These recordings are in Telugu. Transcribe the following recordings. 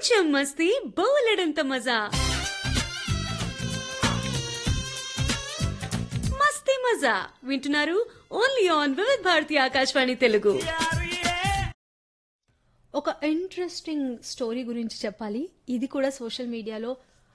కొంచెం మస్తీ బోలెడంత మజా మస్తీ మజా వింటున్నారు ఓన్లీ ఆన్ వివిధ్ భారతి ఆకాశవాణి తెలుగు ఒక ఇంట్రెస్టింగ్ స్టోరీ గురించి చెప్పాలి ఇది కూడా సోషల్ మీడియాలో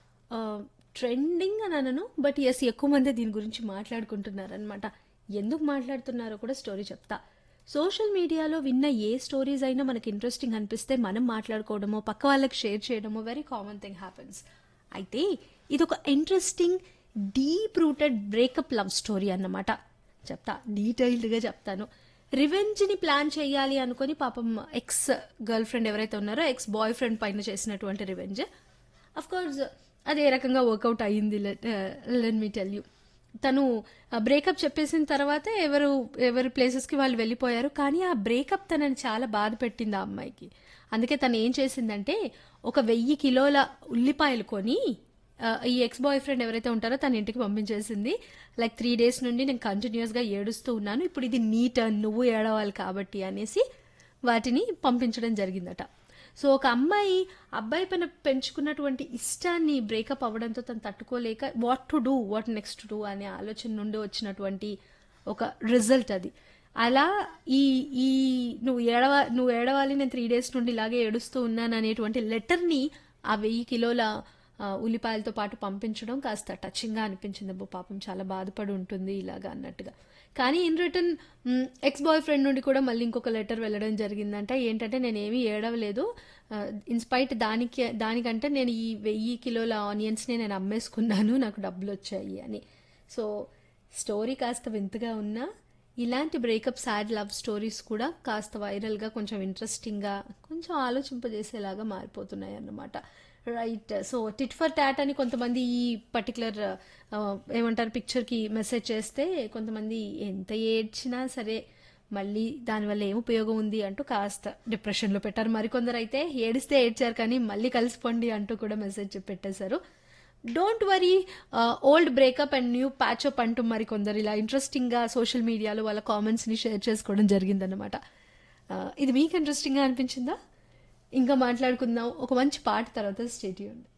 ట్రెండింగ్ అని అనను బట్ ఎస్ ఎక్కువ మంది దీని గురించి మాట్లాడుకుంటున్నారనమాట ఎందుకు మాట్లాడుతున్నారో కూడా స్టోరీ చెప్తా సోషల్ మీడియాలో విన్న ఏ స్టోరీస్ అయినా మనకి ఇంట్రెస్టింగ్ అనిపిస్తే మనం మాట్లాడుకోవడమో పక్క వాళ్ళకి షేర్ చేయడమో వెరీ కామన్ థింగ్ హ్యాపెన్స్ అయితే ఇది ఒక interesting deep rooted breakup love story అన్నమాట చెప్తా డీటెయిల్డ్గా చెప్తాను రివెంజ్ని ప్లాన్ చేయాలి అనుకొని పాపం ఎక్స్ గర్ల్ ఫ్రెండ్ ఎవరైతే ఉన్నారో ఎక్స్ బాయ్ ఫ్రెండ్ పైన చేసినటువంటి రివెంజ్ అఫ్ కోర్స్ అది ఏ రకంగా వర్కౌట్ అయ్యింది లెన్ మీ టెల్ యూ తను బ్రేకప్ చెప్పేసిన తర్వాత ఎవరు ఎవరి ప్లేసెస్కి వాళ్ళు వెళ్ళిపోయారు కానీ ఆ బ్రేకప్ తనని చాలా బాధ పెట్టింది ఆ అమ్మాయికి అందుకే తను ఏం చేసిందంటే ఒక వెయ్యి కిలోల ఉల్లిపాయలు కొని ఆ, ఈ ఎక్స్ బాయ్ ఫ్రెండ్ ఎవరైతే ఉంటారో తన ఇంటికి పంపించేసింది లైక్ త్రీ డేస్ నుండి నేను కంటిన్యూస్గా ఏడుస్తూ ఉన్నాను ఇప్పుడు ఇది నీ టర్న్ నువ్వు ఏడవాలి కాబట్టి అనేసి వాటిని పంపించడం జరిగిందట సో ఒక అమ్మాయి అబ్బాయి పైన పెంచుకున్నటువంటి ఇష్టాన్ని బ్రేకప్ అవ్వడంతో తను తట్టుకోలేక what to do what next to అనే ఆలోచన నుండి వచ్చినటువంటి ఒక రిజల్ట్ అది అలా ఈ ఈ నువ్వు ఏడవ నువ్వు ఏడవాలి నేను త్రీ డేస్ నుండి ఇలాగే ఏడుస్తూ ఉన్నాను అనేటువంటి లెటర్ని ఆ వెయ్యి కిలోల ఆ, ఉల్లిపాయలతో పాటు పంపించడం కాస్త టచింగ్గా అనిపించింది అబ్బో పాపం చాలా బాధపడి ఉంటుంది ఇలాగా అన్నట్టుగా కానీ in return ex boyfriend కూడా మళ్ళీ ఇంకొక లెటర్ వెళ్ళడం జరిగిందంట ఏంటంటే నేను ఏమీ ఏడవలేదు ఇన్స్పైట్ దానికి దానికంటే నేను ఈ వెయ్యి కిలోల ఆనియన్స్ని నేను అమ్మేసుకున్నాను నాకు డబ్బులు వచ్చాయి అని సో స్టోరీ కాస్త వింతగా ఉన్నా ఇలాంటి బ్రేకప్ సాడ్ లవ్ స్టోరీస్ కూడా కాస్త వైరల్గా కొంచెం ఇంట్రెస్టింగ్గా కొంచెం ఆలోచింపజేసేలాగా మారిపోతున్నాయి అన్నమాట right so tit for tat అని కొంతమంది ఈ పర్టికులర్ ఏమంటారు పిక్చర్కి మెసేజ్ చేస్తే కొంతమంది ఎంత ఏడ్చినా సరే మళ్ళీ దానివల్ల ఏం ఉపయోగం ఉంది అంటూ కాస్త డిప్రెషన్లో పెట్టారు మరికొందరు అయితే ఏడిస్తే ఏడ్చారు కానీ మళ్ళీ కలిసిపోండి అంటూ కూడా మెసేజ్ పెట్టేశారు don't worry old breakup and new patchup అంటూ మరి కొందరు ఇలా ఇంట్రెస్టింగ్గా సోషల్ మీడియాలో వాళ్ళ కామెంట్స్ని షేర్ చేసుకోవడం జరిగిందనమాట ఇది మీకు ఇంట్రెస్టింగ్గా అనిపించిందా ఇంకా మాట్లాడుకుందాం ఒక మంచి పాట తర్వాత స్టేట్ చేయండి